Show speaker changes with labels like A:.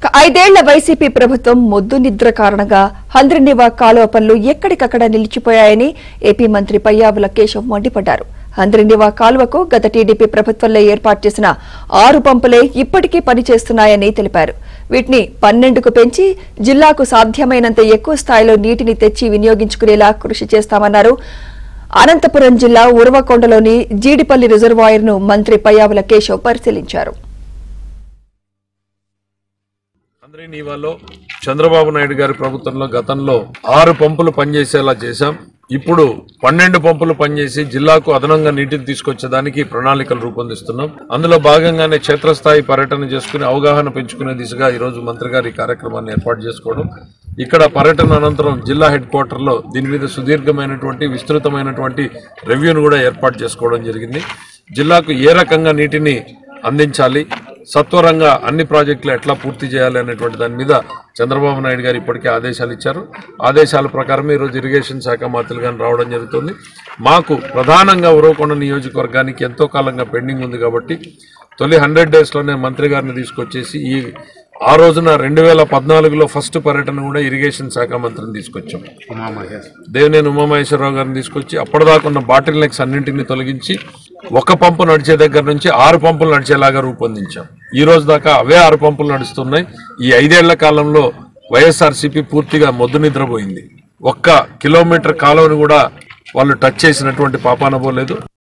A: ఐదేళ్ల వైసీపీ ప్రభుత్వం మొద్దు నిద్ర కారణంగా హంద్రనివా కాలువ పనులు ఎక్కడికక్కడ నిలిచిపోయాయని ఏపీ మంత్రి పయ్యావుల కేశవ్ మండిపడ్డారు హంద్రనివా కాలువకు గత టీడీపీ ప్రభుత్వంలో ఏర్పాటు చేసిన ఆరు పంపులే ఇప్పటికీ పనిచేస్తున్నాయని తెలిపారు వీటిని పన్నెండుకు పెంచి జిల్లాకు సాధ్యమైనంత ఎక్కువ స్థాయిలో నీటిని తెచ్చి వినియోగించుకునేలా కృషి చేస్తామన్నారు అనంతపురం జిల్లా ఉరవకొండలోని జీడిపల్లి రిజర్వాయర్ను మంత్రి పయ్యావుల కేశవ్ పరిశీలించారు
B: నీవాలో చంద్రబాబు నాయుడు గారి ప్రభుత్వంలో గతంలో ఆరు పంపులు పనిచేసేలా చేశాం ఇప్పుడు పన్నెండు పంపులు పనిచేసి జిల్లాకు అదనంగా నీటిని తీసుకొచ్చేదానికి ప్రణాళికలు రూపొందిస్తున్నాం అందులో భాగంగానే క్షేత్రస్థాయి పర్యటన చేసుకుని అవగాహన పెంచుకునే దిశగా ఈ రోజు మంత్రి గారు ఈ కార్యక్రమాన్ని ఏర్పాటు చేసుకోవడం ఇక్కడ పర్యటన అనంతరం జిల్లా హెడ్ క్వార్టర్లో దీని మీద సుదీర్ఘమైనటువంటి విస్తృతమైనటువంటి రివ్యూను కూడా ఏర్పాటు చేసుకోవడం జరిగింది జిల్లాకు ఏ రకంగా నీటిని అందించాలి సత్వరంగా అన్ని ప్రాజెక్టులు ఎట్లా పూర్తి చేయాలి అనేటువంటి దాని మీద చంద్రబాబు నాయుడు గారు ఇప్పటికే ఆదేశాలు ఇచ్చారు ఆదేశాల ప్రకారం ఈరోజు ఇరిగేషన్ శాఖ మంత్రులు కానీ రావడం జరుగుతుంది మాకు ప్రధానంగా ఉరవకొండ నియోజకవర్గానికి ఎంతో కాలంగా పెండింగ్ ఉంది కాబట్టి తొలి హండ్రెడ్ డేస్లోనే మంత్రి గారిని తీసుకొచ్చేసి ఈ ఆ రోజున రెండు వేల పద్నాలుగులో ఫస్ట్ పర్యటన కూడా ఇరిగేషన్ శాఖ మంత్రిని తీసుకొచ్చాం దేవినేని ఉమామహేశ్వరరావు గారిని తీసుకొచ్చి అప్పటిదాకా ఉన్న బాటిల్ నెక్స్ అన్నింటినీ తొలగించి ఒక పంపు నడిచే దగ్గర నుంచి ఆరు పంపులు నడిచేలాగా రూపొందించాం ఈ రోజు దాకా అవే ఆరు పంపులు నడుస్తున్నాయి ఈ ఐదేళ్ల కాలంలో వైఎస్ఆర్సీపీ పూర్తిగా మొద్దు నిద్రపోయింది ఒక్క కిలోమీటర్ కాలువను కూడా వాళ్ళు టచ్ చేసినటువంటి పాపాన పోలేదు